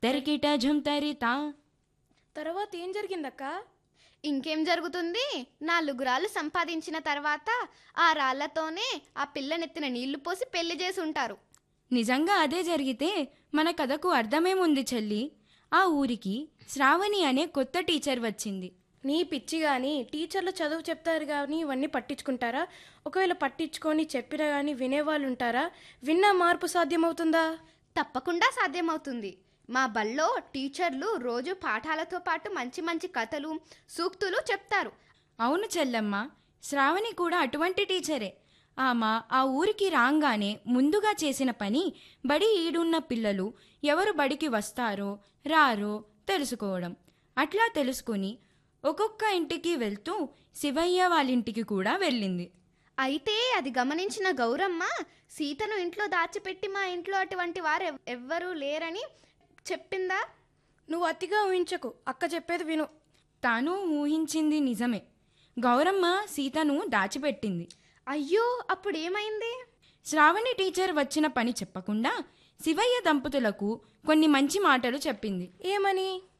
తరికిట ఝుంతరితా తర్వాత ఏం జరిగిందక్క ఇంకేం జరుగుతుంది నాలుగు రాళ్ళు సంపాదించిన తర్వాత ఆ రాళ్లతోనే ఆ పిల్లనెత్తిన నీళ్లు పోసి పెళ్లి చేసి ఉంటారు నిజంగా అదే జరిగితే మన కథకు అర్థమేముంది చెల్లి ఆ ఊరికి శ్రావణి అనే కొత్త టీచర్ వచ్చింది నీ పిచ్చి కానీ టీచర్లు చదువు చెప్తారు కానీ ఇవన్నీ పట్టించుకుంటారా ఒకవేళ పట్టించుకొని చెప్పినా కానీ వినేవాళ్ళు ఉంటారా విన్నా మార్పు సాధ్యమవుతుందా తప్పకుండా సాధ్యమవుతుంది మా బళ్ళో టీచర్లు రోజు పాఠాలతో పాటు మంచి మంచి కథలు సూక్తులు చెప్తారు అవును చెల్లమ్మ శ్రావణి కూడా అటువంటి టీచరే ఆమె ఆ ఊరికి రాగానే ముందుగా చేసిన పని బడి ఈడున్న పిల్లలు ఎవరు బడికి వస్తారో రారో తెలుసుకోవడం అట్లా తెలుసుకుని ఒక్కొక్క ఇంటికి వెళ్తూ శివయ్య వాళ్ళింటికి కూడా వెళ్ళింది అయితే అది గమనించిన గౌరమ్మ సీతను ఇంట్లో దాచిపెట్టి మా ఇంట్లో అటువంటి వారు ఎవ్- ఎవ్వరూ లేరని చెప్పిందా నువ్వు అతిగా ఊహించకు అక్క చెప్పేది విను తాను ఊహించింది నిజమే గౌరమ్మ సీతను దాచిపెట్టింది అయ్యో అప్పుడు ఏమైంది శ్రావణి టీచర్ వచ్చిన పని చెప్పకుండా శివయ్య దంపతులకు కొన్ని మంచి మాటలు చెప్పింది ఏమని